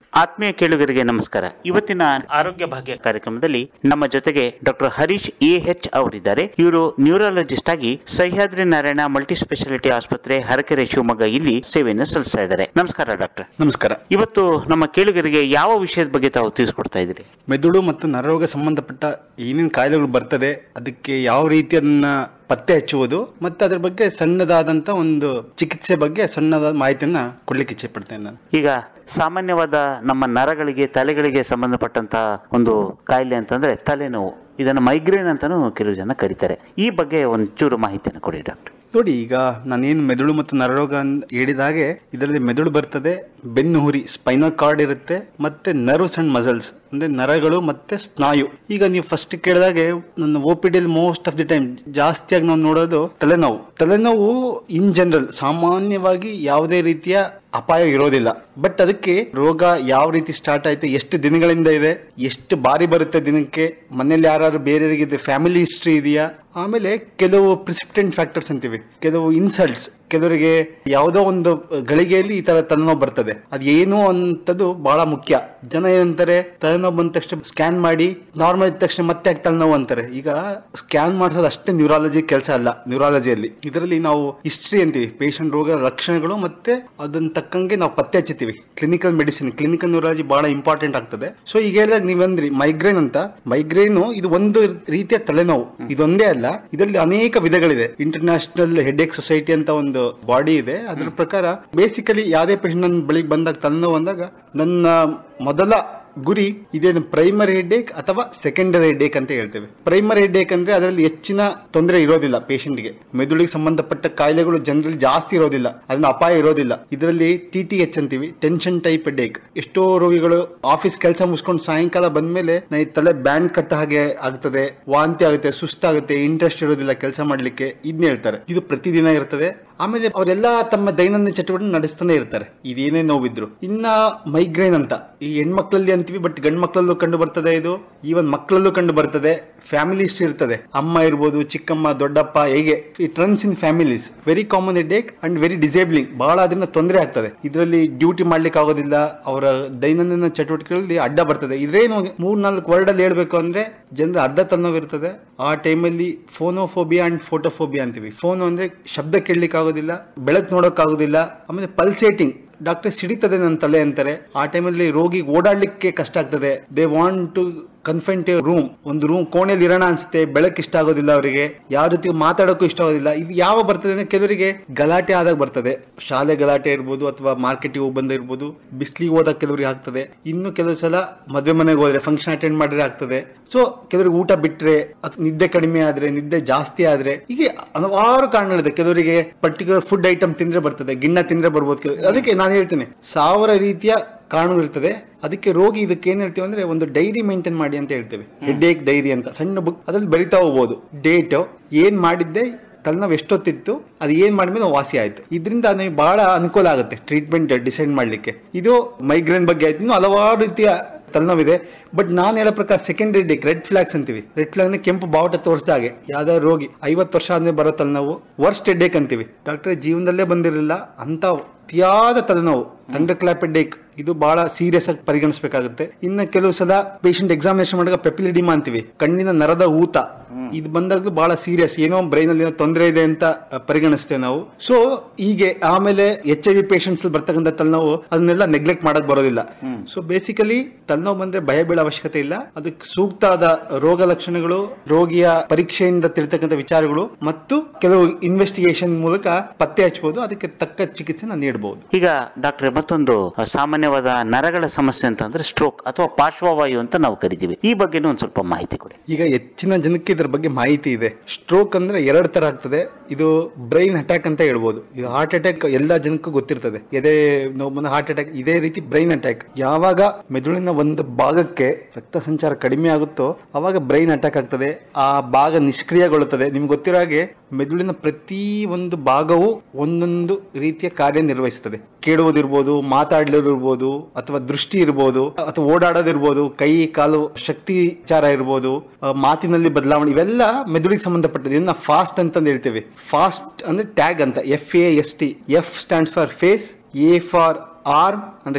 ಆತ್ಮೀಯ ಕೇಳುಗರಿಗೆ ನಮಸ್ಕಾರ ಇವತ್ತಿನ ಆರೋಗ್ಯ ಭಾಗ್ಯ ಕಾರ್ಯಕ್ರಮದಲ್ಲಿ ನಮ್ಮ ಜೊತೆಗೆ ಡಾಕ್ಟರ್ ಹರೀಶ್ ಎ ಎಚ್ ಅವರಿದ್ದಾರೆ ಇವರು ನ್ಯೂರಾಲಜಿಸ್ಟ್ ಆಗಿ ಸಹ್ಯಾದ್ರಿ ನಾರಾಯಣ ಮಲ್ಟಿ ಸ್ಪೆಷಾಲಿಟಿ ಆಸ್ಪತ್ರೆ ಹರಕೆರೆ ಶಿವಮೊಗ್ಗ ಇಲ್ಲಿ ಸೇವೆಯನ್ನು ಸಲ್ಲಿಸ್ತಾ ಇದ್ದಾರೆ ನಮಸ್ಕಾರ ಡಾಕ್ಟರ್ ನಮಸ್ಕಾರ ಇವತ್ತು ನಮ್ಮ ಕೇಳುಗರಿಗೆ ಯಾವ ವಿಷಯದ ಬಗ್ಗೆ ತಾವು ತಿಳಿಸ್ಕೊಡ್ತಾ ಇದ್ದೀರಿ ಮೆದುಳು ಮತ್ತು ನರರೋಗ ಸಂಬಂಧಪಟ್ಟ ಏನೇನು ಕಾಯಿಲೆಗಳು ಬರ್ತದೆ ಅದಕ್ಕೆ ಯಾವ ರೀತಿ ಅದನ್ನ ಪತ್ತೆ ಹಚ್ಚುವುದು ಮತ್ತೆ ಅದ್ರ ಬಗ್ಗೆ ಸಣ್ಣದಾದಂತ ಒಂದು ಚಿಕಿತ್ಸೆ ಬಗ್ಗೆ ಸಣ್ಣದಾದ ಮಾಹಿತಿಯನ್ನ ಕೊಡ್ಲಿಕ್ಕೆ ಇಚ್ಛೆ ಪಡ್ತೇನೆ ನಾನು ಈಗ ಸಾಮಾನ್ಯವಾದ ನಮ್ಮ ನರಗಳಿಗೆ ತಲೆಗಳಿಗೆ ಸಂಬಂಧಪಟ್ಟಂತ ಒಂದು ಕಾಯಿಲೆ ಅಂತಂದ್ರೆ ತಲೆನೋವು ಇದನ್ನು ಮೈಗ್ರೇನ್ ಅಂತಾನೂ ಕೆಲವು ಜನ ಕರೀತಾರೆ ಈ ಬಗ್ಗೆ ಒಂಚೂರು ಮಾಹಿತಿಯನ್ನು ಕೊಡಿ ಡಾಕ್ಟರ್ ನೋಡಿ ಈಗ ನಾನೇನು ಮೆದುಳು ಮತ್ತು ನರರೋಗ ಅಂತ ಹೇಳಿದಾಗೆ ಇದರಲ್ಲಿ ಮೆದುಳು ಬರ್ತದೆ ಬೆನ್ನು ಹುರಿ ಸ್ಪೈನಲ್ ಕಾರ್ಡ್ ಇರುತ್ತೆ ಮತ್ತೆ ನರ್ವ್ಸ್ ಅಂಡ್ ಮಸಲ್ಸ್ ಅಂದ್ರೆ ನರಗಳು ಮತ್ತೆ ಸ್ನಾಯು ಈಗ ನೀವು ಫಸ್ಟ್ ಕೇಳಿದಾಗೆ ನನ್ನ ಒ ಪಿ ಡಿಯಲ್ಲಿ ಮೋಸ್ಟ್ ಆಫ್ ದಿ ಟೈಮ್ ಜಾಸ್ತಿಯಾಗಿ ನಾವು ನೋಡೋದು ತಲೆನೋವು ತಲೆನೋವು ಇನ್ ಜನರಲ್ ಸಾಮಾನ್ಯವಾಗಿ ಯಾವುದೇ ರೀತಿಯ ಅಪಾಯ ಇರೋದಿಲ್ಲ ಬಟ್ ಅದಕ್ಕೆ ರೋಗ ಯಾವ ರೀತಿ ಸ್ಟಾರ್ಟ್ ಆಯ್ತು ಎಷ್ಟು ದಿನಗಳಿಂದ ಇದೆ ಎಷ್ಟು ಬಾರಿ ಬರುತ್ತೆ ದಿನಕ್ಕೆ ಮನೇಲಿ ಯಾರು ಬೇರೆಯವರಿಗೆ ಫ್ಯಾಮಿಲಿ ಹಿಸ್ಟ್ರಿ ಇದೆಯಾ ಆಮೇಲೆ ಕೆಲವು ಪ್ರಿಸಿಪ್ಟೆಂಟ್ ಫ್ಯಾಕ್ಟರ್ಸ್ ಅಂತೀವಿ ಕೆಲವು ಇನ್ಸಲ್ಟ್ಸ್ ಕೆಲವರಿಗೆ ಯಾವುದೋ ಒಂದು ಗಳಿಗೆಯಲ್ಲಿ ಈ ತರ ತಲೆನೋವು ಬರ್ತದೆ ಅದು ಏನು ಅಂತದ್ದು ಬಹಳ ಮುಖ್ಯ ಜನ ಏನಂತಾರೆ ತಲೆನೋವು ಬಂದ ತಕ್ಷಣ ಸ್ಕ್ಯಾನ್ ಮಾಡಿ ನಾರ್ಮಲ್ ಇದ್ದ ತಕ್ಷಣ ಮತ್ತೆ ಯಾಕೆ ತಲೆನೋವು ಅಂತಾರೆ ಈಗ ಸ್ಕ್ಯಾನ್ ಮಾಡಿಸೋದು ಅಷ್ಟೇ ನ್ಯೂರಾಲಜಿ ಕೆಲಸ ಅಲ್ಲ ನ್ಯೂರಾಲಜಿಯಲ್ಲಿ ಇದರಲ್ಲಿ ನಾವು ಹಿಸ್ಟ್ರಿ ಅಂತೀವಿ ಪೇಷಂಟ್ ರೋಗ ಲಕ್ಷಣಗಳು ಮತ್ತೆ ಅದನ್ನ ತಕ್ಕಂಗೆ ನಾವು ಪತ್ತೆ ಹಚ್ಚುತ್ತೀವಿ ಕ್ಲಿನಿಕಲ್ ಮೆಡಿಸಿನ್ ಕ್ಲಿನಿಕಲ್ ನ್ಯೂರಾಲಜಿ ಬಹಳ ಇಂಪಾರ್ಟೆಂಟ್ ಆಗ್ತದೆ ಸೊ ಈಗ ಹೇಳಿದಾಗ ನೀವಂದ್ರಿ ಮೈಗ್ರೇನ್ ಅಂತ ಮೈಗ್ರೇನ್ ಇದು ಒಂದು ರೀತಿಯ ತಲೆನೋವು ಇದೊಂದೇ ಅಲ್ಲ ಇದರಲ್ಲಿ ಅನೇಕ ವಿಧಗಳಿದೆ ಇಂಟರ್ನ್ಯಾಷನಲ್ ಹೆಡ್ಏಕ್ ಸೊಸೈಟಿ ಅಂತ ಒಂದು ಬಾಡಿ ಇದೆ ಅದ್ರ ಪ್ರಕಾರ ಬೇಸಿಕಲಿ ಯಾವುದೇ ಪೇಷಂಟ್ ನನ್ನ ಬಳಿಗೆ ಬಂದಾಗ ತಲೆನೋವು ಅಂದಾಗ ನನ್ನ ಮೊದಲ ಗುರಿ ಇದೇನು ಪ್ರೈಮರಿ ಹೆಡ್ಏಕ್ ಅಥವಾ ಸೆಕೆಂಡರಿ ಹೆಡ್ಏಕ್ ಅಂತ ಹೇಳ್ತೇವೆ ಪ್ರೈಮರಿ ಹೆಡ್ಏಕ್ ಅಂದ್ರೆ ಅದರಲ್ಲಿ ಹೆಚ್ಚಿನ ತೊಂದರೆ ಇರೋದಿಲ್ಲ ಪೇಷಂಟ್ಗೆ ಮೆದುಳಿಗೆ ಸಂಬಂಧಪಟ್ಟ ಕಾಯಿಲೆಗಳು ಜನರಲ್ಲಿ ಜಾಸ್ತಿ ಇರೋದಿಲ್ಲ ಅದನ್ನ ಅಪಾಯ ಇರೋದಿಲ್ಲ ಇದರಲ್ಲಿ ಟಿ ಟಿ ಎಚ್ ಅಂತೀವಿ ಟೆನ್ಷನ್ ಟೈಪ್ ಹೆಡ್ಏಕ್ ಎಷ್ಟೋ ರೋಗಿಗಳು ಆಫೀಸ್ ಕೆಲಸ ಮುಗಿಸ್ಕೊಂಡು ಸಾಯಂಕಾಲ ಬಂದ್ಮೇಲೆ ನಾ ಈ ತಲೆ ಬ್ಯಾಂಡ್ ಕಟ್ಟ ಹಾಗೆ ಆಗ್ತದೆ ವಾಂತಿ ಆಗುತ್ತೆ ಸುಸ್ತಾಗುತ್ತೆ ಇಂಟ್ರೆಸ್ಟ್ ಇರೋದಿಲ್ಲ ಕೆಲಸ ಮಾಡ್ಲಿಕ್ಕೆ ಇದನ್ನ ಹೇಳ್ತಾರೆ ಇದು ಪ್ರತಿದಿನ ಇರ್ತದೆ ಆಮೇಲೆ ಅವರೆಲ್ಲ ತಮ್ಮ ದೈನಂದಿನ ಚಟುವಟಿಕೆ ನಡೆಸ್ತಾನೆ ಇರ್ತಾರೆ ಇದೇನೇ ನೋವಿದ್ರು ಇನ್ನ ಮೈಗ್ರೇನ್ ಅಂತ ಈ ಹೆಣ್ಮಕ್ಳಲ್ಲಿ ಅಂತೀವಿ ಬಟ್ ಗಂಡ್ ಮಕ್ಳಲ್ಲೂ ಕಂಡು ಬರ್ತದೆ ಇದು ಈವನ್ ಮಕ್ಕಳಲ್ಲೂ ಕಂಡು ಬರ್ತದೆ ಫ್ಯಾಮಿಲಿ ಹಿಸ್ಟ್ರಿ ಇರ್ತದೆ ಅಮ್ಮ ಇರ್ಬೋದು ಚಿಕ್ಕಮ್ಮ ದೊಡ್ಡಪ್ಪ ಹೇಗೆ it runs in families very common headache and very disabling ಬಹಳ ಅದರಿಂದ ತೊಂದರೆ ಆಗ್ತದೆ ಇದರಲ್ಲಿ ಡ್ಯೂಟಿ ಮಾಡ್ಲಿಕ್ಕೆ ಆಗೋದಿಲ್ಲ ಅವರ ದೈನಂದಿನ ಚಟುವಟಿಕೆಗಳಲ್ಲಿ ಅಡ್ಡ ಬರ್ತದೆ ಇದ್ರೇನು ಮೂರ್ ನಾಲ್ಕು ವರ್ಡ್ ಅಲ್ಲಿ ಹೇಳ್ಬೇಕು ಅಂದ್ರೆ ಜನರ ಅರ್ಧ ತಲೆನೋವು ಇರ್ತದೆ ಆ ಟೈಮಲ್ಲಿ ಫೋನೋಫೋಬಿಯಾ ಅಂಡ್ ಫೋಟೋಫೋಬಿಯಾ ಅಂತೀವಿ ಫೋನ್ ಅಂದ್ರೆ ಶಬ್ದ ಕೇಳಲಿಕ್ಕೆ ಆಗೋದಿಲ್ಲ ಬೆಳಕು ನೋಡಕ್ ಆಗೋದಿಲ್ಲ ಆಮೇಲೆ ಪಲ್ಸೇಟಿಂಗ್ ಡಾಕ್ಟರ್ ಸಿಡಿತದೆ ನನ್ನ ತಲೆ ಅಂತಾರೆ ಆ ಟೈಮಲ್ಲಿ ರೋಗಿ ಓಡಾಡ್ಲಿಕ್ಕೆ ಕಷ್ಟ ಆಗ್ತದೆ they want to confine to room ಒಂದು ರೂಮ್ ಕೋಣೆಯಲ್ಲಿ ಇರೋಣ ಅನ್ಸುತ್ತೆ ಬೆಳಕು ಇಷ್ಟ ಆಗೋದಿಲ್ಲ ಅವರಿಗೆ ಯಾವ ಜೊತೆ ಮಾತಾಡೋಕ್ಕೂ ಇಷ್ಟ ಆಗೋದಿಲ್ಲ ಇದು ಯಾವ ಬರ್ತದೆ ಅಂದ್ರೆ ಕೆಲವರಿಗೆ ಗಲಾಟೆ ಆದಾಗ ಬರ್ತದೆ ಶಾಲೆ ಗಲಾಟೆ ಇರ್ಬೋದು ಅಥವಾ ಮಾರ್ಕೆಟಿಗೆ ಹೋಗಿ ಬಂದ ಇರ್ಬೋದು ಬಿಸಿಲಿಗೆ ಹೋದಾಗ ಕೆಲವರಿಗೆ ಆಗ್ತದೆ ಇನ್ನು ಕೆಲವು ಸಲ ಮದುವೆ ಮನೆಗೆ ಹೋದ್ರೆ ಫಂಕ್ಷನ್ ಅಟೆಂಡ್ ಮಾಡಿದ್ರೆ ಆಗ್ತದೆ ಸೊ ಕೆಲವರಿಗೆ ಊಟ ಬಿಟ್ರೆ ಅಥವಾ ನಿದ್ದೆ ಕಡಿಮೆ ಆದ್ರೆ ನಿದ್ದೆ ಜಾಸ್ತಿ ಆದ್ರೆ ಹೀಗೆ ಹಲವಾರು ಕಾರಣಗಳಿದೆ ಕೆಲವರಿಗೆ ಪರ್ಟಿಕ್ಯುಲರ್ ಫುಡ್ ಐಟಮ್ ತಿಂದ್ರೆ ಬರ್ತದೆ ಗಿಣ್ಣ ತಿಂದ್ರೆ ಬರ್ಬೋದು ಕೆಲವ್ರಿಗೆ. ಅದಕ್ಕೆ ನಾನು ಹೇಳ್ತೇನೆ ಸಾವಿರ ರೀತಿಯ ಕಾರಣಗಳಿರ್ತದೆ ಅದಕ್ಕೆ ರೋಗಿ ಇದಕ್ಕೆ ಏನ್ ಹೇಳ್ತೀವಿ ಅಂದ್ರೆ ಒಂದು ಡೈರಿ ಮೇಂಟೈನ್ ಮಾಡಿ ಅಂತ ಹೇಳ್ತೇವೆ ಹೆಡ್ ಏಕ್ ಡೈರಿ ಅಂತ ಸಣ್ಣ ಬುಕ್ ಅದ್ರಲ್ಲಿ ಬರಿತಾ ಹೋಗ್ಬೋದು ಡೇಟ್ ಏನ್ ಮಾಡಿದ್ದೆ ತಲೆನೋವು ಎಷ್ಟೊತ್ತಿತ್ತು ಅದು ಏನ್ ಮಾಡಿದ್ಮೇಲೆ ವಾಸಿ ಆಯ್ತು ಇದರಿಂದ ನಮಗೆ ಬಹಳ ಅನುಕೂಲ ಆಗುತ್ತೆ ಟ್ರೀಟ್ಮೆಂಟ್ ಡಿಸೈಡ್ ಮಾಡ್ಲಿಕ್ಕೆ ಇದು ಮೈಗ್ರೇನ್ ಬಗ್ಗೆ ಆಯ್ತು ಇನ್ನು ಹಲವಾರು ರೀತಿಯ ತಲೆನೋವಿದೆ ಬಟ್ ನಾನು ಹೇಳೋ ಪ್ರಕಾರ ಸೆಕೆಂಡರಿ ಡೇಕ್ ರೆಡ್ ಫ್ಲಾಗ್ಸ್ ಅಂತೀವಿ ರೆಡ್ ಫ್ಲಾಗ್ ಅಂದ್ರೆ ಕೆಂಪು ಬಾವುಟ ತೋರಿಸಿದ ಹಾಗೆ ಯಾವ್ದಾದ್ರು ರೋಗಿ ಐವತ್ತು ವರ್ಷ ಆದ್ಮೇಲೆ ಬರೋ ತಲೆನೋವು ವರ್ಸ್ಟ್ ಹೆಡ್ಡೇಕ್ ಅಂತೀವಿ ಡಾಕ್ಟರ್ ಜೀವನದಲ್ಲೇ ಬಂದಿರಲಿಲ್ಲ ಅಂತ ಅತಿಯಾದ ತಲೆನೋವು ಥಂಡರ್ ಕ್ಲಾಪ್ ಹೆಡ್ಡೇಕ್ ಇದು ಬಹಳ ಸೀರಿಯಸ್ ಆಗಿ ಪರಿಗಣಿಸಬೇಕಾಗುತ್ತೆ ಇನ್ನು ಕೆಲವು ಸಲ ಪೇಷಂಟ್ ಎಕ್ಸಾಮಿನೇಷನ್ ಮಾಡಿದಾಗ ಪೆಪಿಲಿಡಿಮಾ ಅಂತೀವಿ ಕಣ್ಣಿನ ನರದ ಊತ ಇದು ಬಂದಾಗಲೂ ಬಹಳ ಸೀರಿಯಸ್ ಏನೋ ಬ್ರೈನ್ ಅಲ್ಲಿ ಏನೋ ತೊಂದರೆ ಇದೆ ಅಂತ ಪರಿಗಣಿಸ್ತೇವೆ ನಾವು ಸೊ ಹೀಗೆ ಆಮೇಲೆ ಎಚ್ ಐ ವಿ ಪೇಷಂಟ್ಸ್ ಬರ್ತಕ್ಕಂಥ ತಲೆನೋವು ಅದನ್ನೆಲ್ಲ ನೆಗ್ಲೆಕ್ಟ್ ಮಾಡಕ್ ಬರೋದಿಲ್ಲ ಸೊ ಬೇಸಿಕಲಿ ತಲೆನೋವು ಬಂದ್ರೆ ಭಯ ಬೀಳೋ ಅವಶ್ಯಕತೆ ಇಲ್ಲ ಅದಕ್ಕೆ ಸೂಕ್ತಾದ ರೋಗ ಲಕ್ಷಣಗಳು ರೋಗಿಯ ಪರೀಕ್ಷೆಯಿಂದ ತಿಳ್ತಕ್ಕಂಥ ವಿಚಾರಗಳು ಮತ್ತು ಕೆಲವು ಇನ್ವೆಸ್ಟಿಗೇಷನ್ ಮೂಲಕ ಪತ್ತೆ ಹಚ್ಚಬಹುದು ಅದಕ್ಕೆ ತಕ್ಕ ಚಿಕಿತ್ಸೆನ ನೀಡಬಹುದು ಈಗ ಡಾಕ್ಟ್ರೆ ಮತ್ತೊಂದು ಅಹ್, ಸಾಮಾನ್ಯವಾದ ನರಗಳ ಸಮಸ್ಯೆ ಅಂತ ಅಂದ್ರೆ ಸ್ಟ್ರೋಕ್ ಅಥವಾ ಪಾರ್ಶ್ವವಾಯು ಅಂತ ನಾವು ಕರಿತೀವಿ ಈ ಬಗ್ಗೆನೂ ಒಂದ್ ಸ್ವಲ್ಪ ಮಾಹಿತಿ ಕೊಡಿ ಈಗ ಹೆಚ್ಚಿನ ಜನಕ್ಕೆ ಇದರ ಬಗ್ಗೆ ಮಾಹಿತಿ ಇದೆ ಸ್ಟ್ರೋಕ್ ಅಂದ್ರೆ ಎರಡು ತರ ಆಗ್ತದೆ ಇದು ಬ್ರೈನ್ ಅಟ್ಯಾಕ್ ಅಂತ ಹೇಳ್ಬೋದು ಇದು ಹಾರ್ಟ್ ಅಟ್ಯಾಕ್ ಎಲ್ಲಾ ಜನಕ್ಕೂ ಗೊತ್ತಿರ್ತದೆ ಎದೆ ನೋವು ಬಂದ ಹಾರ್ಟ್ ಅಟ್ಯಾಕ್ ಇದೇ ರೀತಿ ಬ್ರೈನ್ ಅಟ್ಯಾಕ್ ಯಾವಾಗ ಮೆದುಳಿನ ಒಂದು ಭಾಗಕ್ಕೆ ರಕ್ತ ಸಂಚಾರ ಕಡಿಮೆ ಆಗುತ್ತೋ ಅವಾಗ ಬ್ರೈನ್ ಅಟ್ಯಾಕ್ ಆಗ್ತದೆ ಆ ಭಾಗ ನಿಷ್ಕ್ರಿಯಗೊಳ್ಳುತ್ತದೆ ನಿಮ್ಗೆ ಗೊತ್ತಿರೋ ಹಾಗೆ ಮೆದುಳಿನ ಪ್ರತಿ ಒಂದು ಭಾಗವು ಒಂದೊಂದು ರೀತಿಯ ಕಾರ್ಯನಿರ್ವಹಿಸುತ್ತದೆ ಕೇಳುವುದಿರ್ಬೋದು ಮಾತಾಡಲಿರ್ಬೋದು ಅಥವಾ ದೃಷ್ಟಿ ಇರ್ಬೋದು ಅಥವಾ ಓಡಾಡೋದಿರ್ಬೋದು ಕೈ ಕಾಲು ಶಕ್ತಿ ವಿಚಾರ ಇರ್ಬೋದು ಆ, ಮಾತಿನಲ್ಲಿ ಬದಲಾವಣೆ ಇವೆಲ್ಲ ಮೆದುಳಿಗೆ ಸಂಬಂಧಪಟ್ಟದ್ದು ಇದನ್ನ ಫಾಸ್ಟ್ ಅಂತಂದು ಹೇಳ್ತೇವೆ ಫಾಸ್ಟ್ ಅಂದ್ರೆ ಟ್ಯಾಗ್ ಅಂತ F A S T F stands for face A for arm ಅಂದ್ರೆ ಕೈ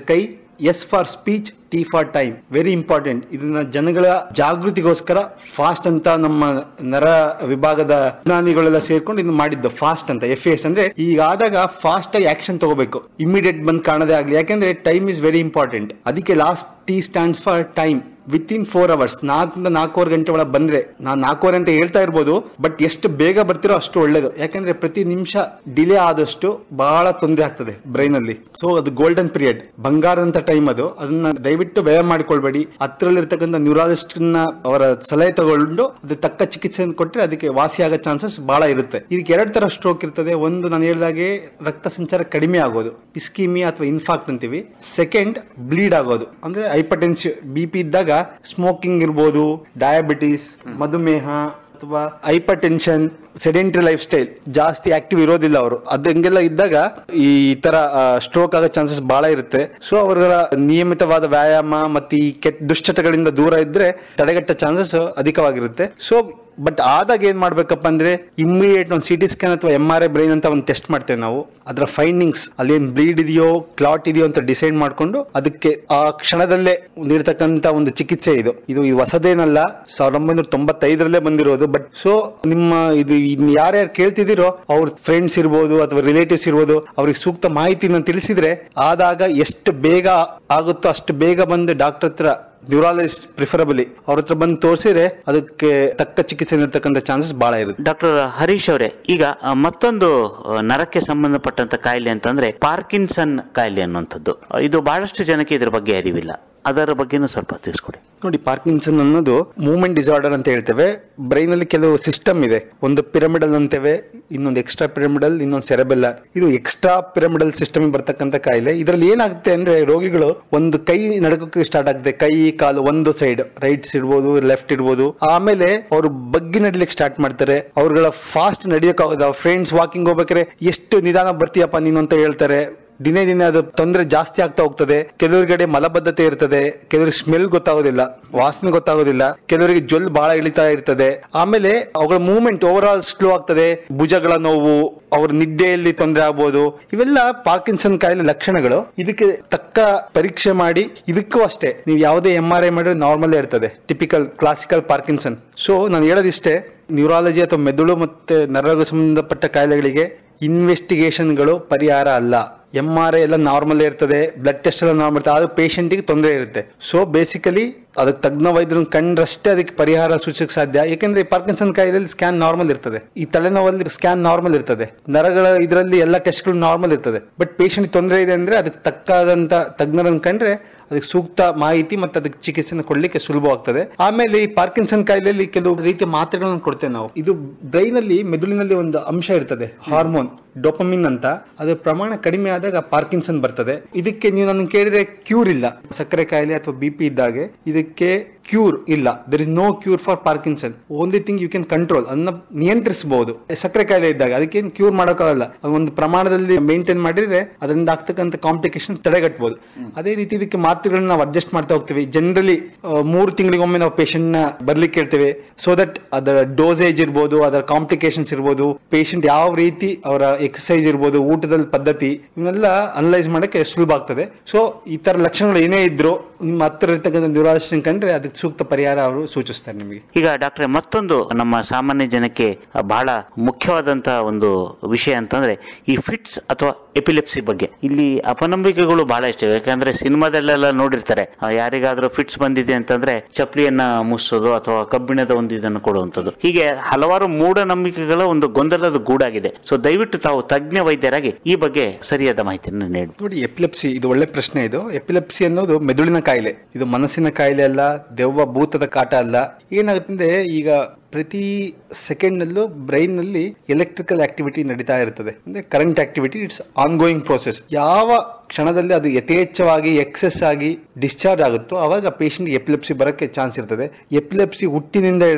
S for speech T for time very important ಇದನ್ನ ಜನಗಳ ಜಾಗೃತಿಗೋಸ್ಕರ ಫಾಸ್ಟ್ ಅಂತ ನಮ್ಮ ನರ ವಿಭಾಗದ ವಿಜ್ಞಾನಿಗಳೆಲ್ಲ ಸೇರ್ಕೊಂಡು ಇದನ್ನ ಮಾಡಿದ್ದು ಫಾಸ್ಟ್ ಅಂತ ಎಫ್ ಎಸ್ ಅಂದ್ರೆ ಈಗ ಆದಾಗ ಫಾಸ್ಟ್ ಆಗಿ ಆಕ್ಷನ್ ತಗೋಬೇಕು ಇಮಿಡಿಯೇಟ್ ಬಂದ್ ಕಾಣದೇ ಆಗ್ಲಿ ಯಾಕಂದ್ರೆ ಟೈಮ್ ಇಸ್ ವೆರಿ ಇಂಪಾರ್ಟೆಂಟ್ ಅದಕ್ಕೆ last T stands for time within four hours ನಾಲ್ಕರಿಂದ ನಾಲ್ಕೂವರೆ ಗಂಟೆ ಒಳಗೆ ಬಂದ್ರೆ ನಾನು ನಾಲ್ಕೂವರೆ ಅಂತ ಹೇಳ್ತಾ ಇರ್ಬೋದು ಬಟ್ ಎಷ್ಟು ಬೇಗ ಬರ್ತಿರೋ ಅಷ್ಟು ಒಳ್ಳೇದು ಯಾಕಂದ್ರೆ ಪ್ರತಿ ನಿಮಿಷ ಡಿಲೇ ಆದಷ್ಟು ಬಹಳ ತೊಂದರೆ ಆಗ್ತದೆ ಬ್ರೈನ್ ಅಲ್ಲಿ ಸೊ ಅದು ಗೋಲ್ಡನ್ ಪೀರಿಯಡ್ ಬಂಗಾರದಂತ ಟೈಮ್ ಅದು ಅದನ್ನ ದಯವಿಟ್ಟು ವ್ಯಯ ಮಾಡ್ಕೊಳ್ಬೇಡಿ ಹತ್ರಲ್ಲಿರ್ತಕ್ಕಂಥ ನ್ಯೂರಾಲಜಿಸ್ಟ್ ನ ಅವರ ಸಲಹೆ ತಗೊಂಡು ಅದು ತಕ್ಕ ಚಿಕಿತ್ಸೆಯನ್ನು ಕೊಟ್ಟರೆ ಅದಕ್ಕೆ ವಾಸಿ ಆಗೋ ಚಾನ್ಸಸ್ ಬಹಳ ಇರುತ್ತೆ ಇದಕ್ಕೆ ಎರಡು ತರ ಸ್ಟ್ರೋಕ್ ಇರ್ತದೆ ಒಂದು ನಾನು ಹೇಳಿದಾಗೆ ರಕ್ತ ಸಂಚಾರ ಕಡಿಮೆ ಆಗೋದು ಇಸ್ಕೀಮಿಯಾ ಅಥವಾ ಇನ್ಫಾಕ್ಟ್ ಅಂತೀವಿ ಸೆಕೆಂಡ್ ಬ್ಲೀಡ್ ಆಗೋದು ಅಂದ್ರೆ ಹೈಪರ್ಟೆನ್ಸಿವ್ ಬಿ ಪಿ ಇದ್ದಾಗ ಸ್ಮೋಕಿಂಗ್ ಇರ್ಬೋದು ಡಯಾಬಿಟಿಸ್ ಮಧುಮೇಹ ಅಥವಾ hypertension sedentary lifestyle active ಇರೋದಿಲ್ಲ ಅವರು ಅದಂಗೆಲ್ಲ ಇದ್ದಾಗ ಈ ತರ ಸ್ಟ್ರೋಕ್ ಆಗೋ ಚಾನ್ಸಸ್ ಬಹಳ ಇರುತ್ತೆ ಸೊ ಅವರ ನಿಯಮಿತವಾದ ವ್ಯಾಯಾಮ ಮತ್ತು ಈ ಕೆಟ್ಟ ದುಶ್ಚಟಗಳಿಂದ ದೂರ ಇದ್ರೆ ತಡೆಗಟ್ಟ ಚಾನ್ಸಸ್ ಅಧಿಕವಾಗಿರುತ್ತೆ ಸೊ ಬಟ್ ಆದಾಗ ಏನ್ ಮಾಡ್ಬೇಕಪ್ಪ ಅಂದ್ರೆ ಇಮ್ಮಿಡಿಯೇಟ್ ಒಂದು ಸಿ ಟಿ ಸ್ಕ್ಯಾನ್ ಅಥವಾ ಎಂ ಆರ್ ಐ ಬ್ರೈನ್ ಅಂತ ಒಂದು ಟೆಸ್ಟ್ ಮಾಡ್ತೇವೆ ನಾವು ಅದರ ಫೈಂಡಿಂಗ್ಸ್ ಅಲ್ಲಿ ಏನ್ ಬ್ಲೀಡ್ ಇದೆಯೋ ಕ್ಲಾಟ್ ಇದೆಯೋ ಅಂತ ಡಿಸೈಡ್ ಮಾಡ್ಕೊಂಡು ಅದಕ್ಕೆ ಆ ಕ್ಷಣದಲ್ಲೇ ನೀಡ್ತಕ್ಕಂತ ಒಂದು ಚಿಕಿತ್ಸೆ ಇದು ಇದು ಇದು ಹೊಸದೇನಲ್ಲ ಸಾವಿರದ ಒಂಬೈನೂರ ತೊಂಬತ್ತೈದರಲ್ಲೇ ಬಂದಿರೋದು ಬಟ್ ಸೊ ನಿಮ್ಮ ಇದು ಇನ್ ಯಾರ್ಯಾರು ಕೇಳ್ತಿದ್ದೀರೋ ಅವ್ರ ಫ್ರೆಂಡ್ಸ್ ಇರ್ಬೋದು ಅಥವಾ ರಿಲೇಟಿವ್ಸ್ ಇರ್ಬೋದು ಅವ್ರಿಗೆ ಸೂಕ್ತ ಮಾಹಿತಿನ ತಿಳಿಸಿದ್ರೆ ಆದಾಗ ಎಷ್ಟು ಬೇಗ ಆಗುತ್ತೋ ಅಷ್ಟು ಬೇಗ ಬಂದು ಡಾಕ್ಟರ್ ಹತ್ರ ನ್ಯೂರಾಲಜಿಸ್ಟ್ ಪ್ರಿಫರಬಲಿ ಅವ್ರ ಹತ್ರ ಬಂದು ತೋರಿಸಿದ್ರೆ ಅದಕ್ಕೆ ತಕ್ಕ ಚಿಕಿತ್ಸೆ ನೀಡ್ತಕ್ಕಂಥ ಚಾನ್ಸಸ್ ಬಹಳ ಇರುತ್ತೆ ಡಾಕ್ಟರ್ ಹರೀಶ್ ಅವರೇ ಈಗ ಆ, ಮತ್ತೊಂದು ಆ, ನರಕ್ಕೆ ಸಂಬಂಧಪಟ್ಟಂತ ಕಾಯಿಲೆ ಅಂತಂದ್ರೆ ಪಾರ್ಕಿನ್ಸನ್ ಕಾಯಿಲೆ ಅನ್ನುವಂಥದ್ದು ಆ, ಇದು ಬಹಳಷ್ಟು ಜನಕ್ಕೆ ಇದ್ರ ಬಗ್ಗೆ ಅರಿವಿಲ್ಲ ಅದರ ಬಗ್ಗೆನೂ ಸ್ವಲ್ಪ ತಿಳಿಸ್ಕೊಡಿ ನೋಡಿ ಪಾರ್ಕಿನ್ಸನ್ ಅನ್ನೋದು ಮೂವ್ಮೆಂಟ್ ಡಿಸಾರ್ಡರ್ ಅಂತ ಹೇಳ್ತೇವೆ ಬ್ರೈನ್ ಅಲ್ಲಿ ಕೆಲವು ಸಿಸ್ಟಮ್ ಇದೆ ಒಂದು ಪಿರಮಿಡಲ್ ಅಂತೇವೆ ಇನ್ನೊಂದು ಎಕ್ಸ್ಟ್ರಾ ಪಿರಮಿಡಲ್ ಇನ್ನೊಂದು ಸೆರೆಬೆಲ್ಲರ್ ಇದು ಎಕ್ಸ್ಟ್ರಾ ಪಿರಮಿಡಲ್ ಸಿಸ್ಟಮ್ ಬರ್ತಕ್ಕಂಥ ಕಾಯಿಲೆ ಇದರಲ್ಲಿ ಏನಾಗುತ್ತೆ ಅಂದ್ರೆ ರೋಗಿಗಳು ಒಂದು ಕೈ ನಡಕಕ್ಕೆ ಸ್ಟಾರ್ಟ್ ಆಗುತ್ತೆ ಕೈ ಕಾಲು ಒಂದು ಸೈಡ್ ರೈಟ್ ಇರ್ಬೋದು ಲೆಫ್ಟ್ ಇರ್ಬೋದು ಆಮೇಲೆ ಅವರು ಬಗ್ಗಿ ನಡಿಲಿಕ್ಕೆ ಸ್ಟಾರ್ಟ್ ಮಾಡ್ತಾರೆ ಅವ್ರುಗಳ ಫಾಸ್ಟ್ ನಡಿಯೋಕ್ಕಾಗೋದು ಫ್ರೆಂಡ್ಸ್ ವಾಕಿಂಗ್ ಹೋಗ್ಬೇಕಾದ್ರೆ ಎಷ್ಟು ನಿಧಾನ ಬರ್ತೀಯಪ್ಪ ನೀನು ಅಂತ ಹೇಳ್ತಾರೆ ದಿನೇ ದಿನೇ ಅದು ತೊಂದರೆ ಜಾಸ್ತಿ ಆಗ್ತಾ ಹೋಗ್ತದೆ ಕೆಲವರಿಗೆ ಮಲಬದ್ಧತೆ ಇರ್ತದೆ ಕೆಲವರಿಗೆ ಸ್ಮೆಲ್ ಗೊತ್ತಾಗೋದಿಲ್ಲ ವಾಸನೆ ಗೊತ್ತಾಗೋದಿಲ್ಲ ಕೆಲವರಿಗೆ ಜೊಲ್ ಬಹಳ ಇಳಿತಾ ಇರ್ತದೆ ಆಮೇಲೆ ಅವುಗಳ ಮೂವ್ಮೆಂಟ್ ಓವರ್ ಆಲ್ ಸ್ಲೋ ಆಗ್ತದೆ ಭುಜಗಳ ನೋವು ಅವ್ರ ನಿದ್ದೆಯಲ್ಲಿ ತೊಂದರೆ ಆಗ್ಬೋದು ಇವೆಲ್ಲ ಪಾರ್ಕಿನ್ಸನ್ ಕಾಯಿಲೆ ಲಕ್ಷಣಗಳು ಇದಕ್ಕೆ ತಕ್ಕ ಪರೀಕ್ಷೆ ಮಾಡಿ ಇದಕ್ಕೂ ಅಷ್ಟೇ ನೀವು ಯಾವುದೇ ಎಂ ಆರ್ ಐ ಮಾಡಿದ್ರೆ ನಾರ್ಮಲ್ ಇರ್ತದೆ ಟಿಪಿಕಲ್ ಕ್ಲಾಸಿಕಲ್ ಪಾರ್ಕಿನ್ಸನ್ ಸೊ ನಾನು ಹೇಳೋದಿಷ್ಟೇ ನ್ಯೂರಾಲಜಿ ಅಥವಾ ಮೆದುಳು ಮತ್ತೆ ನರರೋಗ ಸಂಬಂಧಪಟ್ಟ ಕಾಯಿಲೆಗಳಿಗೆ ಇನ್ವೆಸ್ಟಿಗೇಷನ್ಗಳು ಪರಿಹಾರ ಅಲ್ಲ ಎಂ ಆರ್ ಐ ಎಲ್ಲ ನಾರ್ಮಲ್ ಇರ್ತದೆ ಬ್ಲಡ್ ಟೆಸ್ಟ್ ಎಲ್ಲ ನಾರ್ಮಲ್ ಇರ್ತದೆ ಆದ್ರೆ ಪೇಷಂಟಿಗೆ ತೊಂದರೆ ಇರುತ್ತೆ ಸೊ ಬೇಸಿಕಲಿ ಅದಕ್ಕೆ ತಜ್ಞ ವೈದ್ಯರನ್ನ ಕಂಡ್ರಷ್ಟೇ ಅದಕ್ಕೆ ಪರಿಹಾರ ಸೂಚಿಸಕ್ಕೆ ಸಾಧ್ಯ ಯಾಕೆಂದ್ರೆ ಪಾರ್ಕಿನ್ಸನ್ ಕಾಯಿಲೆಯಲ್ಲಿ ಸ್ಕ್ಯಾನ್ ನಾರ್ಮಲ್ ಇರ್ತದೆ ಈ ತಲೆನೋವಲ್ಲಿ ಸ್ಕ್ಯಾನ್ ನಾರ್ಮಲ್ ಇರ್ತದೆ ನರಗಳ ಇದರಲ್ಲಿ ಎಲ್ಲ ಟೆಸ್ಟ್ಗಳು ನಾರ್ಮಲ್ ಇರ್ತದೆ ಬಟ್ ಪೇಷಂಟ್ ತೊಂದರೆ ಇದೆ ಅಂದ್ರೆ ಅದಕ್ಕೆ ತಕ್ಕಾದಂತ ತಜ್ಞರನ್ನ ಕಂಡ್ರೆ ಅದಕ್ಕೆ ಸೂಕ್ತ ಮಾಹಿತಿ ಮತ್ತು ಅದಕ್ಕೆ ಚಿಕಿತ್ಸೆನ ಕೊಡ್ಲಿಕ್ಕೆ ಸುಲಭವಾಗ್ತದೆ ಆಮೇಲೆ ಈ ಪಾರ್ಕಿನ್ಸನ್ ಕಾಯಿಲೆಯಲ್ಲಿ ಕೆಲವು ರೀತಿಯ ಮಾತ್ರೆಗಳನ್ನು ಕೊಡ್ತೇವೆ ನಾವು ಇದು ಬ್ರೈನ್ ಅಲ್ಲಿ ಮೆದುಳಿನಲ್ಲಿ ಒಂದು ಅಂಶ ಇರ್ತದೆ ಹಾರ್ಮೋನ್ ಡೋಪಮಿನ್ ಅಂತ ಅದರ ಪ್ರಮಾಣ ಕಡಿಮೆ ಆದಾಗ ಪಾರ್ಕಿನ್ಸನ್ ಬರ್ತದೆ ಇದಕ್ಕೆ ನೀವು ನನ್ನ ಕೇಳಿದ್ರೆ ಕ್ಯೂರ್ ಇಲ್ಲ ಸಕ್ಕರೆ ಕಾಯಿಲೆ ಅಥವಾ ಬಿ ಪಿ ಇದ್ದಾಗೆ ಇದಕ್ಕೆ ಕ್ಯೂರ್ ಇಲ್ಲ there is no cure for Parkinson only thing you can control ಅದನ್ನ ನಿಯಂತ್ರಿಸಬಹುದು ಸಕ್ಕರೆ ಕಾಯಿಲೆ ಇದ್ದಾಗ ಅದಕ್ಕೇನು ಕ್ಯೂರ್ ಮಾಡೋಕ್ಕಾಗಲ್ಲ ಅದು ಒಂದು ಪ್ರಮಾಣದಲ್ಲಿ ಮೇಂಟೈನ್ ಮಾಡಿದ್ರೆ ಅದರಿಂದ ಆಗ್ತಕ್ಕಂಥ ಕಾಂಪ್ಲಿಕೇಶನ್ ತಡೆಗಟ್ಟಬಹುದು ಅದೇ ರೀತಿ ಇದಕ್ಕೆ ಮಾತ್ರೆಗಳನ್ನ ನಾವು ಅಡ್ಜಸ್ಟ್ ಮಾಡ್ತಾ ಹೋಗ್ತೀವಿ ಜನರಲಿ ಮೂರು ತಿಂಗಳಿಗೊಮ್ಮೆ ನಾವು ಪೇಷಂಟ್ ನ ಬರ್ಲಿಕ್ಕೆ ಹೇಳ್ತೇವೆ ಸೊ ದಟ್ ಅದರ ಡೋಸೇಜ್ ಇರ್ಬೋದು ಅದರ ಕಾಂಪ್ಲಿಕೇಶನ್ಸ್ ಇರ್ಬೋದು ಪೇಷಂಟ್ ಯಾವ ರೀತಿ ಅವರ ಎಕ್ಸಸೈಸ್ ಇರ್ಬೋದು ಊಟದ ಪದ್ಧತಿ ಇವನ್ನೆಲ್ಲ ಅನಲೈಸ್ ಮಾಡಕ್ಕೆ ಸುಲಭ ಆಗ್ತದೆ ಸೊ ಈ ತರ ಲಕ್ಷಣಗಳು ಏನೇ ಇದ್ರು ನಿಮ್ಮ ಹತ್ತಿರ ಇರ್ತಕ್ಕಂಥ ನ್ಯೂರಾಲಜಿಸ್ಟ್ ಕಂಡ್ರೆ ಅದಕ್ಕೆ ಸೂಕ್ತ ಪರಿಹಾರ ಅವರು ಸೂಚಿಸ್ತಾರೆ ನಿಮಗೆ ಈಗ ಡಾಕ್ಟ್ರೆ ಮತ್ತೊಂದು ನಮ್ಮ ಸಾಮಾನ್ಯ ಜನಕ್ಕೆ ಬಹಳ ಮುಖ್ಯವಾದಂತಹ ಒಂದು ವಿಷಯ ಅಂತಂದ್ರೆ ಈ ಫಿಟ್ಸ್ ಅಥವಾ ಎಪಿಲೆಪ್ಸಿ ಬಗ್ಗೆ ಇಲ್ಲಿ ಅಪನಂಬಿಕೆಗಳು ಬಹಳ ಇಷ್ಟ ಯಾಕಂದ್ರೆ ಸಿನಿಮಾದಲ್ಲೆಲ್ಲ ನೋಡಿರ್ತಾರೆ ಆ, ಯಾರಿಗಾದ್ರೂ ಫಿಟ್ಸ್ ಬಂದಿದೆ ಅಂತಂದ್ರೆ ಚಪ್ಪಲಿಯನ್ನ ಮುಚ್ಚೋದು ಅಥವಾ ಕಬ್ಬಿಣದ ಒಂದು ಇದನ್ನು ಕೊಡುವಂಥದ್ದು ಹೀಗೆ ಹಲವಾರು ಮೂಢನಂಬಿಕೆಗಳ ಒಂದು ಗೊಂದಲದ ಗೂಡಾಗಿದೆ ಸೊ ದಯವಿಟ್ಟು ತಾವು ತಜ್ಞ ವೈದ್ಯರಾಗಿ ಈ ಬಗ್ಗೆ ಸರಿಯಾದ ಮಾಹಿತಿಯನ್ನು ನೀಡಿ ನೋಡಿ ಎಪಿಲೆಪ್ಸಿ ಇದು ಒಳ್ಳೆ ಪ್ರಶ್ನೆ ಇದು ಎಪಿಲೆಪ್ಸಿ ಅನ್ನೋದು ಮೆದುಳಿನ ಕಾಯಿಲೆ ಇದು ಮನಸ್ಸಿನ ಕಾಯಿಲೆ ಅಲ್ಲ ದೆವ್ವ ಭೂತದ ಕಾಟ ಅಲ್ಲ ಏನಾಗುತ್ತೆ ಅಂದ್ರೆ ಈಗ ಪ್ರತಿ ಸೆಕೆಂಡ್ ನಲ್ಲೂ ಬ್ರೈನ್ ನಲ್ಲಿ ಎಲೆಕ್ಟ್ರಿಕಲ್ ಆಕ್ಟಿವಿಟಿ ನಡೀತಾ ಇರ್ತದೆ ಅಂದ್ರೆ current activity it's ongoing process ಯಾವ ಕ್ಷಣದಲ್ಲಿ ಅದು ಯಥೇಚ್ಛವಾಗಿ ಎಕ್ಸೆಸ್ ಆಗಿ ಡಿಸ್ಚಾರ್ಜ್ ಆಗುತ್ತೋ ಅವಾಗ ಪೇಷಂಟ್ ಎಪಿಲೆಪ್ಸಿ ಬರೋಕ್ಕೆ ಚಾನ್ಸ್ ಇರ್ತದೆ ಎಪಿಲೆಪ್ಸಿ ಹುಟ್ಟಿನಿಂದ ಹಿಡಿದು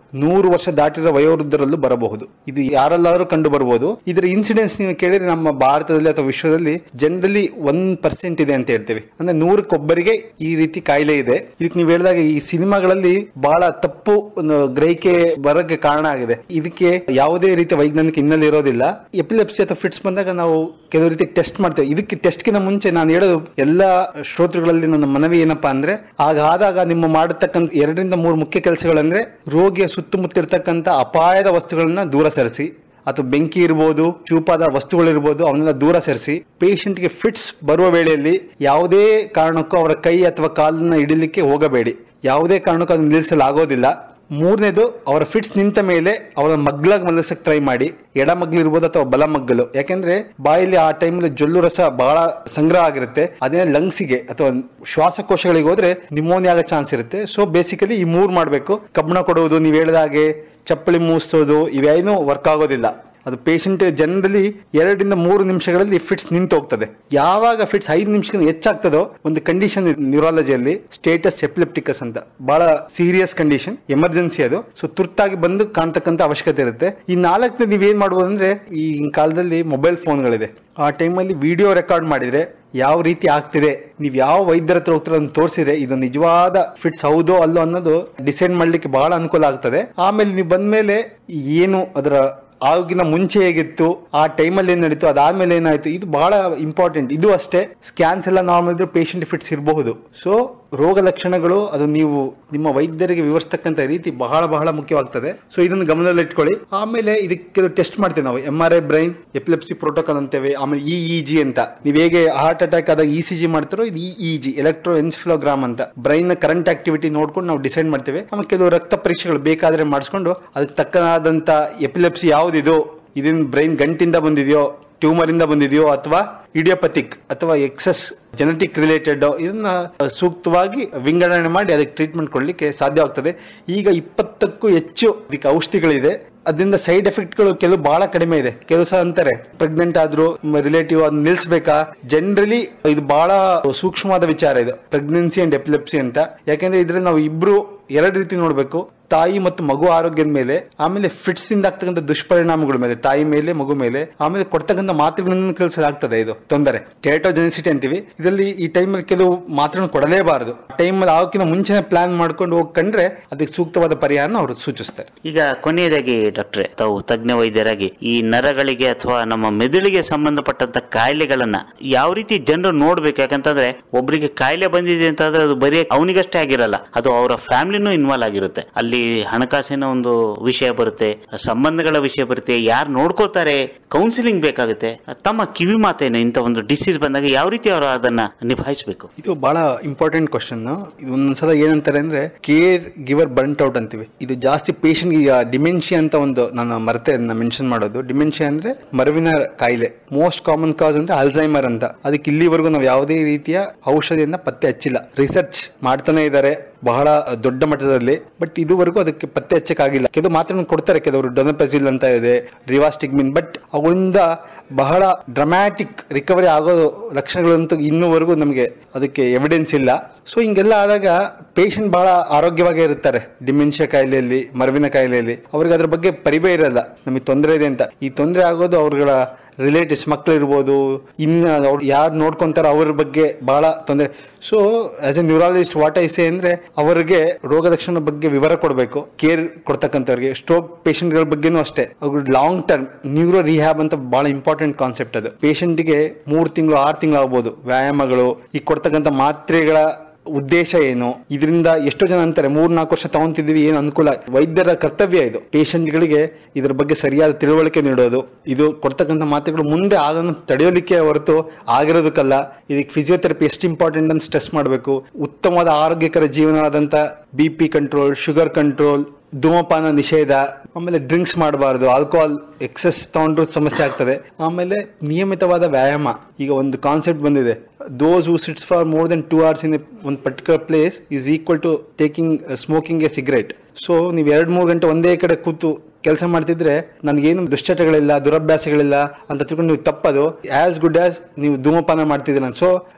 ನೂರು ವರ್ಷ ದಾಟಿರೋ ವಯೋವೃದ್ಧರಲ್ಲೂ ಬರಬಹುದು ಇದು ಯಾರೆಲ್ಲಾದ್ರೂ ಕಂಡು ಬರಬಹುದು ಇದರ ಇನ್ಸಿಡೆನ್ಸ್ ನೀವು ಕೇಳಿದ್ರೆ ನಮ್ಮ ಭಾರತದಲ್ಲಿ ಅಥವಾ ವಿಶ್ವದಲ್ಲಿ ಜನರಲಿ ಒನ್ ಪರ್ಸೆಂಟ್ ಇದೆ ಅಂತ ಹೇಳ್ತೇವೆ ಅಂದ್ರೆ ನೂರಕ್ಕೊಬ್ಬರಿಗೆ ಈ ರೀತಿ ಕಾಯಿಲೆ ಇದೆ ಇದಕ್ಕೆ ನೀವು ಹೇಳಿದಾಗ ಈ ಸಿನಿಮಾಗಳಲ್ಲಿ ಬಹಳ ತಪ್ಪು ಒಂದು ಗ್ರಹಿಕೆ ಬರೋಕ್ಕೆ ಕಾರಣ ಆಗಿದೆ ಇದಕ್ಕೆ ಯಾವುದೇ ರೀತಿಯ ವೈಜ್ಞಾನಿಕ ಹಿನ್ನೆಲೆ ಇರೋದಿಲ್ಲ ಎಪಿಲೆಪ್ಸಿ ಅಥವಾ ಫಿಟ್ಸ್ ಬಂದಾಗ ನಾವು ಕೆಲವು ರೀತಿ ಟೆಸ್ಟ್ ಮಾಡ್ತೇವೆ ಇದಕ್ಕೆ ಟೆಸ್ಟ್ಗಿಂತ ಮುಂಚೆ ನಾನು ಹೇಳೋದು ಎಲ್ಲ ಶ್ರೋತೃಗಳಲ್ಲಿ ನನ್ನ ಮನವಿ ಏನಪ್ಪಾ ಅಂದ್ರೆ ಆಗಾದಾಗ ನಿಮ್ಮ ಮಾಡತಕ್ಕಂಥ ಎರಡರಿಂದ ಮೂರು ಮುಖ್ಯ ಕೆಲಸಗಳಂದ್ರೆ ರೋಗಿಯ ಸುತ್ತಮುತ್ತ ಇರ್ತಕ್ಕಂಥ ಅಪಾಯದ ವಸ್ತುಗಳನ್ನ ದೂರ ಸರಿಸಿ ಅಥವಾ ಬೆಂಕಿ ಇರ್ಬೋದು ಚೂಪಾದ ವಸ್ತುಗಳಿರ್ಬೋದು ಅವನ್ನೆಲ್ಲ ದೂರ ಸರಿಸಿ ಪೇಷಂಟ್ಗೆ ಫಿಟ್ಸ್ ಬರುವ ವೇಳೆಯಲ್ಲಿ ಯಾವುದೇ ಕಾರಣಕ್ಕೂ ಅವರ ಕೈ ಅಥವಾ ಕಾಲನ್ನ ಹಿಡಿಲಿಕ್ಕೆ ಹೋಗಬೇಡಿ ಯಾವುದೇ ಕಾರಣಕ್ಕೂ ಅದನ್ನು ನಿಲ್ಲಿಸಲಾಗೋದಿಲ್ಲ ಮೂರನೇದು ಅವರ ಫಿಟ್ಸ್ ನಿಂತ ಮೇಲೆ ಅವರ ಮಗ್ಲಾಗ್ ಮಲಸಕ್ ಟ್ರೈ ಮಾಡಿ ಎಡ ಮಗ್ಲು ಇರ್ಬೋದು ಅಥವಾ ಬಲ ಮಗ್ಗಲು ಯಾಕೆಂದ್ರೆ ಬಾಯಲ್ಲಿ ಆ ಟೈಮಲ್ಲಿ ಜೊಲ್ಲು ರಸ ಬಹಳ ಸಂಗ್ರಹ ಆಗಿರುತ್ತೆ ಅದೇ ಲಂಗ್ಸಿಗೆ ಅಥವಾ ಶ್ವಾಸಕೋಶಗಳಿಗೆ ಹೋದ್ರೆ ನಿಮೋನಿಯಾ ಆಗೋ ಚಾನ್ಸ್ ಇರುತ್ತೆ ಸೊ ಬೇಸಿಕಲಿ ಈ ಮೂರ್ ಮಾಡಬೇಕು ಕಬ್ಬಣ ಕೊಡುವುದು ನೀವು ಹೇಳಿದ ಹಾಗೆ ಚಪ್ಪಲಿ ಮೂಸೋದು ಇವೇನು ವರ್ಕ್ ಆಗೋದಿಲ್ಲ ಅದು ಪೇಷಂಟ್ ಜನರಲಿ ಎರಡರಿಂದ ಮೂರು ನಿಮಿಷಗಳಲ್ಲಿ ಫಿಟ್ಸ್ ನಿಂತು ಹೋಗ್ತದೆ ಯಾವಾಗ ಫಿಟ್ಸ್ ಐದು ನಿಮಿಷಕ್ಕಿಂತ ಹೆಚ್ಚಾಗ್ತದೋ ಒಂದು ಕಂಡೀಷನ್ ನ್ಯೂರಾಲಜಿಯಲ್ಲಿ ಸ್ಟೇಟಸ್ ಎಪಿಲೆಪ್ಟಿಕಸ್ ಅಂತ ಬಹಳ ಸೀರಿಯಸ್ ಕಂಡೀಷನ್ ಎಮರ್ಜೆನ್ಸಿ ಅದು ಸೊ ತುರ್ತಾಗಿ ಬಂದು ಕಾಣ್ತಕ್ಕಂಥ ಅವಶ್ಯಕತೆ ಇರುತ್ತೆ ಈ ನಾಲ್ಕನೇ ನೀವೇನ್ ಮಾಡ್ಬೋದು ಅಂದ್ರೆ ಈ ಕಾಲದಲ್ಲಿ ಮೊಬೈಲ್ ಫೋನ್ಗಳಿದೆ ಆ ಟೈಮಲ್ಲಿ ವಿಡಿಯೋ ರೆಕಾರ್ಡ್ ಮಾಡಿದ್ರೆ ಯಾವ ರೀತಿ ಆಗ್ತಿದೆ ನೀವು ಯಾವ ವೈದ್ಯರ ಹತ್ರ ಹೋಗ್ತೀರ ಅಂತ ತೋರಿಸಿದ್ರೆ ಇದು ನಿಜವಾದ ಫಿಟ್ಸ್ ಹೌದೋ ಅಲ್ಲೋ ಅನ್ನೋದು ಡಿಸೈಡ್ ಮಾಡ್ಲಿಕ್ಕೆ ಬಹಳ ಅನುಕೂಲ ಆಗ್ತದೆ ಆಮೇಲೆ ನೀವು ಬಂದ್ಮೇಲೆ ಏನು ಅದರ ಆಗಿನ ಮುಂಚೆ ಹೇಗಿತ್ತು ಆ ಟೈಮಲ್ಲಿ ಏನ್ ನಡೀತು ಅದಾದ್ಮೇಲೆ ಏನಾಯ್ತು ಇದು ಬಹಳ ಇಂಪಾರ್ಟೆಂಟ್ ಇದು ಅಷ್ಟೇ ಸ್ಕ್ಯಾನ್ಸ್ ಎಲ್ಲ ನಾರ್ಮಲ್ ಇದ್ರೆ ಪೇಷಂಟ್ ಫಿಟ್ಸ್ ಇರಬಹುದು ಸೊ ರೋಗ ಲಕ್ಷಣಗಳು ಅದು ನೀವು ನಿಮ್ಮ ವೈದ್ಯರಿಗೆ ವಿವರಿಸ್ತಕ್ಕಂಥ ರೀತಿ ಬಹಳ ಬಹಳ ಮುಖ್ಯವಾಗ್ತದೆ ಸೊ ಇದನ್ನು ಗಮನದಲ್ಲಿ ಇಟ್ಕೊಳ್ಳಿ ಆಮೇಲೆ ಇದಕ್ಕೆ ಟೆಸ್ಟ್ ಮಾಡ್ತೇವೆ ನಾವು M R I brain epilepsy protocol ಅಂತೇವೆ ಆಮೇಲೆ ಇ ಇ ಜಿ ಅಂತ ನೀವು ಹೇಗೆ ಹಾರ್ಟ್ ಅಟ್ಯಾಕ್ ಆದಾಗ ಇ ಸಿ ಜಿ ಮಾಡ್ತಾರೋ ಇದು E E G electroencephalogram ಅಂತ ಬ್ರೈನ್ ನ ಕರೆಂಟ್ ಆಕ್ಟಿವಿಟಿ ನೋಡ್ಕೊಂಡು ನಾವು ಡಿಸೈಡ್ ಮಾಡ್ತೇವೆ ಆಮೇಲೆ ಕೆಲವು ರಕ್ತ ಪರೀಕ್ಷೆಗಳು ಬೇಕಾದ್ರೆ ಮಾಡಿಸ್ಕೊಂಡು ಅದಕ್ಕೆ ತಕ್ಕನಾದಂತ ಎಪಿಲೆಪ್ಸಿ ಯಾವ್ದಿದು ಇದೇನು ಬ್ರೈನ್ ಗಂಟಿಂದ ಬಂದಿದೆಯೋ ಟ್ಯೂಮರ್ ಇಂದ ಬಂದಿದೆಯೋ ಅಥವಾ ಇಡಿಯೋಪತಿಕ್ ಅಥವಾ ಎಕ್ಸಸ್ ಜೆನೆಟಿಕ್ ರಿಲೇಟೆಡ್ ಇದನ್ನ ಸೂಕ್ತವಾಗಿ ವಿಂಗಡಣೆ ಮಾಡಿ ಅದಕ್ಕೆ ಟ್ರೀಟ್ಮೆಂಟ್ ಕೊಡ್ಲಿಕ್ಕೆ ಸಾಧ್ಯವಾಗ್ತದೆ ಈಗ ಇಪ್ಪತ್ತಕ್ಕೂ ಹೆಚ್ಚು ಇದಕ್ಕೆ ಔಷಧಿಗಳಿದೆ ಅದರಿಂದ ಸೈಡ್ ಎಫೆಕ್ಟ್ಗಳು ಕೆಲವು ಬಹಳ ಕಡಿಮೆ ಇದೆ ಕೆಲವು ಸಹ ಅಂತಾರೆ ಪ್ರೆಗ್ನೆಂಟ್ ಆದ್ರೂ ರಿಲೇಟಿವ್ ಅದನ್ನ ನಿಲ್ಸ್ಬೇಕಾ ಜನರಲಿ ಇದು ಬಹಳ ಸೂಕ್ಷ್ಮವಾದ ವಿಚಾರ ಇದು ಪ್ರೆಗ್ನೆನ್ಸಿ ಅಂಡ್ ಎಪಿಲೆಪ್ಸಿ ಅಂತ ಯಾಕೆಂದ್ರೆ ಇದ್ರಲ್ಲಿ ನಾವು ಇಬ್ರು ಎರಡು ರೀತಿ ನೋಡ್ಬೇಕು ತಾಯಿ ಮತ್ತು ಮಗು ಆರೋಗ್ಯದ ಮೇಲೆ ಆಮೇಲೆ ಫಿಟ್ಸ್ ಇಂದ ಆಗ್ತಕ್ಕಂಥ ದುಷ್ಪರಿಣಾಮಗಳ ಮೇಲೆ ತಾಯಿ ಮೇಲೆ ಮಗು ಮೇಲೆ ಆಮೇಲೆ ಕೊಡ್ತಕ್ಕಂಥ ಮಾತ್ರೆಗಳನ್ನು ಕಲಿಸಲಾಗ್ತದೆ ಇದು ತೊಂದರೆ ಕೆರಟೋಜೆನಿಸಿಟಿ ಅಂತೀವಿ ಇದರಲ್ಲಿ ಈ ಟೈಮಲ್ಲಿ ಕೆಲವು ಮಾತ್ರೆಗಳನ್ನು ಕೊಡಲೇಬಾರದು ಟೈಮಲ್ಲಿ ಆಗೋಕ್ಕಿಂತ ಮುಂಚೆನೆ ಪ್ಲಾನ್ ಮಾಡ್ಕೊಂಡು ಹೋಗಿ ಕಂಡ್ರೆ ಅದಕ್ಕೆ ಸೂಕ್ತವಾದ ಪರಿಹಾರನ ಅವರು ಸೂಚಿಸ್ತಾರೆ ಈಗ ಕೊನೆಯದಾಗಿ ಡಾಕ್ಟ್ರೆ ತಾವು ತಜ್ಞ ವೈದ್ಯರಾಗಿ ಈ ನರಗಳಿಗೆ ಅಥವಾ ನಮ್ಮ ಮೆದುಳಿಗೆ ಸಂಬಂಧಪಟ್ಟಂತ ಕಾಯಿಲೆಗಳನ್ನ ಯಾವ ರೀತಿ ಜನರು ನೋಡ್ಬೇಕು ಯಾಕಂತಂದ್ರೆ ಒಬ್ಬರಿಗೆ ಕಾಯಿಲೆ ಬಂದಿದೆ ಅಂತಂದ್ರೆ ಅದು ಬರೀ ಅವನಿಗಷ್ಟೇ ಆಗಿರಲ್ಲ ಅದು ಅವರ ಫ್ಯಾಮಿಲಿನೂ ಇನ್ವಾಲ್ವ್ ಆಗಿರುತ್ತೆ ಅಲ್ಲಿ ಹಣಕಾಸಿನ ಒಂದು ವಿಷಯ ಬರುತ್ತೆ ಸಂಬಂಧಗಳ ವಿಷಯ ಬರುತ್ತೆ ಯಾರು ನೋಡ್ಕೋತಾರೆ ಕೌನ್ಸಿಲಿಂಗ್ ಬೇಕಾಗುತ್ತೆ ತಮ್ಮ ಕಿವಿ ಮಾತೇನು ಇಂಥ ಒಂದು ಡಿಸೀಸ್ ಬಂದಾಗ ಯಾವ ರೀತಿ ಅವರು ಅದನ್ನ ನಿಭಾಯಿಸಬೇಕು ಇದು ಬಹಳ ಇಂಪಾರ್ಟೆಂಟ್ ಕ್ವಶನ್ ಇದು ಒಂದೊಂದ್ಸಲ ಏನಂತಾರೆ ಅಂದ್ರೆ ಕೇರ್ ಗಿವರ್ ಬರ್ಂಟ್ ಔಟ್ ಅಂತೀವಿ ಇದು ಜಾಸ್ತಿ ಪೇಷಂಟ್ ಈಗ ಡಿಮೆನ್ಷಿಯಾ ಅಂತ ಒಂದು ನಾನು ಮರೆತೆ ಮೆನ್ಷನ್ ಮಾಡೋದು ಡಿಮೆನ್ಷಿಯಾ ಅಂದ್ರೆ ಮರವಿನ ಕಾಯಿಲೆ ಮೋಸ್ಟ್ ಕಾಮನ್ ಕಾಸ್ ಅಂದ್ರೆ ಅಲ್ಝೈಮರ್ ಅಂತ ಅದಕ್ಕೆ ಇಲ್ಲಿವರೆಗೂ ನಾವು ಯಾವುದೇ ರೀತಿಯ ಔಷಧಿಯನ್ನ ಪತ್ತೆ ಹಚ್ಚಿಲ್ಲ ರಿಸರ್ಚ್ ಮಾಡ್ತಾನೆ ಇದ್ದಾರೆ ಬಹಳ ದೊಡ್ಡ ಮಟ್ಟದಲ್ಲಿ ಬಟ್ ಇದುವರೆಗೂ ಅದಕ್ಕೆ ಪತ್ತೆ ಹಚ್ಚಕ್ಕಾಗಿಲ್ಲ ಕೆಲವು ಮಾತ್ರ ಕೊಡ್ತಾರೆ ಕೆಲವರು ಡೊನಪೆಸಿಲ್ ಅಂತ ಇದೆ ರಿವಾಸ್ಟಿಗ್ಮಿನ್ ಬಟ್ ಅವುಗಳಿಂದ ಬಹಳ ಡ್ರಮ್ಯಾಟಿಕ್ ರಿಕವರಿ ಆಗೋ ಲಕ್ಷಣಗಳಂತೂ ಇನ್ನೂವರೆಗೂ ನಮಗೆ ಅದಕ್ಕೆ ಎವಿಡೆನ್ಸ್ ಇಲ್ಲ ಸೊ ಹಿಂಗೆಲ್ಲ ಆದಾಗ ಪೇಷಂಟ್ ಬಹಳ ಆರೋಗ್ಯವಾಗಿ ಇರ್ತಾರೆ ಡಿಮೆನ್ಷಿಯಾ ಕಾಯಿಲೆಯಲ್ಲಿ ಮರವಿನ ಕಾಯಿಲೆಯಲ್ಲಿ ಅವ್ರಿಗೆ ಅದ್ರ ಬಗ್ಗೆ ಪರಿವೇ ಇರಲ್ಲ ನಮಗೆ ತೊಂದರೆ ಇದೆ ಅಂತ ಈ ತೊಂದರೆ ಆಗೋದು ಅವ್ರಗಳ ರಿಲೇಟಿವ್ಸ್ ಮಕ್ಳು ಇರ್ಬೋದು ಇನ್ನು ಅವ್ರು ಯಾರು ನೋಡ್ಕೊಂತಾರೋ ಅವ್ರ ಬಗ್ಗೆ ಬಹಳ ತೊಂದರೆ so as a neurologist what I say ಅಂದ್ರೆ ಅವರಿಗೆ ರೋಗ ಲಕ್ಷಣ ಬಗ್ಗೆ ವಿವರ ಕೊಡಬೇಕು ಕೇರ್ ಕೊಡ್ತಕ್ಕಂಥವ್ರಿಗೆ ಸ್ಟ್ರೋಕ್ ಪೇಷಂಟ್ಗಳ ಬಗ್ಗೆನೂ ಅಷ್ಟೇ ಅವ್ರ ಲಾಂಗ್ ಟರ್ಮ್ ನ್ಯೂರೋ ರಿಹ್ಯಾಬ್ ಅಂತ ಬಹಳ ಇಂಪಾರ್ಟೆಂಟ್ ಕಾನ್ಸೆಪ್ಟ್ ಅದು ಪೇಷಂಟ್ಗೆ ಮೂರು ತಿಂಗಳು ಆರು ತಿಂಗಳು ಆಗ್ಬೋದು ವ್ಯಾಯಾಮಗಳು ಈ ಕೊಡ್ತಕ್ಕಂಥ ಮಾತ್ರೆಗಳ ಉದ್ದೇಶ ಏನು ಇದರಿಂದ ಎಷ್ಟೋ ಜನ ಅಂತಾರೆ ಮೂರ್ ನಾಲ್ಕು ವರ್ಷ ತಗೊಂತಿದ್ವಿ ಏನು ಅನುಕೂಲ ವೈದ್ಯರ ಕರ್ತವ್ಯ ಇದು ಪೇಷಂಟ್ಗಳಿಗೆ ಇದ್ರ ಬಗ್ಗೆ ಸರಿಯಾದ ತಿಳುವಳಿಕೆ ನೀಡೋದು ಇದು ಕೊಡ್ತಕ್ಕಂಥ ಮಾತ್ರೆಗಳು ಮುಂದೆ ಆಗೋದನ್ನು ತಡೆಯೋಲಿಕ್ಕೆ ಹೊರತು ಆಗಿರೋದಕ್ಕಲ್ಲ ಇದಕ್ಕೆ ಫಿಸಿಯೋಥೆರಪಿ ಎಷ್ಟು ಇಂಪಾರ್ಟೆಂಟ್ ಅಂತ ಸ್ಟ್ರೆಸ್ ಮಾಡಬೇಕು ಉತ್ತಮವಾದ ಆರೋಗ್ಯಕರ ಜೀವನವಾದಂಥ B P control sugar control ಧೂಮಪಾನ ನಿಷೇಧ ಆಮೇಲೆ ಡ್ರಿಂಕ್ಸ್ ಮಾಡಬಾರ್ದು ಆಲ್ಕೋಹಾಲ್ ಎಕ್ಸೆಸ್ ತಗೊಂಡ್ರು ಸಮಸ್ಯೆ ಆಗ್ತದೆ ಆಮೇಲೆ ನಿಯಮಿತವಾದ ವ್ಯಾಯಾಮ ಈಗ ಒಂದು ಕಾನ್ಸೆಪ್ಟ್ ಬಂದಿದೆ those who sits for more than two hours in ಒಂದು particular place is equal to taking smoking a cigarette so ನೀವು ಎರಡು ಮೂರು ಗಂಟೆ ಒಂದೇ ಕಡೆ ಕೂತು ಕೆಲಸ ಮಾಡ್ತಿದ್ರೆ ನನಗೇನು ದುಶ್ಚಟಗಳಿಲ್ಲ ದುರಭ್ಯಾಸಗಳಿಲ್ಲ ಅಂತ ತಿಳ್ಕೊಂಡು ನೀವು ತಪ್ಪದು ಆಸ್ ಗುಡ್ ಆಸ್ ನೀವು ಧೂಮಪಾನ ಮಾಡ್ತಿದ್ದೀರ so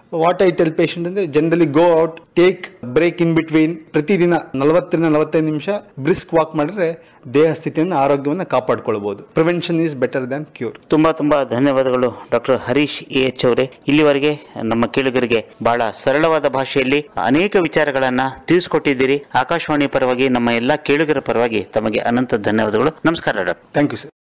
what I tell patient ಅಂದ್ರೆ generally go out take break in between ಪ್ರತಿದಿನ ನಲವತ್ತರಿಂದ ನಲವತ್ತೈದು ನಿಮಿಷ ಬ್ರಿಸ್ಕ್ ವಾಕ್ ಮಾಡಿದ್ರೆ ದೇಹ ಸ್ಥಿತಿಯನ್ನು ಆರೋಗ್ಯವನ್ನು ಕಾಪಾಡ್ಕೊಳ್ಬಹುದು prevention is better than cure ತುಂಬಾ ತುಂಬಾ ಧನ್ಯವಾದಗಳು ಡಾಕ್ಟರ್ ಹರೀಶ್ ಎ ಎಚ್ ಅವರೇ ಇಲ್ಲಿವರೆಗೆ ನಮ್ಮ ಕೇಳುಗರಿಗೆ ಬಹಳ ಸರಳವಾದ ಭಾಷೆಯಲ್ಲಿ ಅನೇಕ ವಿಚಾರಗಳನ್ನ ತಿಳಿಸಿಕೊಟ್ಟಿದ್ದೀರಿ ಆಕಾಶವಾಣಿ ಪರವಾಗಿ ನಮ್ಮ ಎಲ್ಲಾ ಕೇಳುಗರ ಪರವಾಗಿ ತಮಗೆ ಅನಂತ ಧನ್ಯವಾದಗಳು ನಮಸ್ಕಾರ ಡಾಕ್ಟರ್ ಥ್ಯಾಂಕ್ ಯು ಸರ್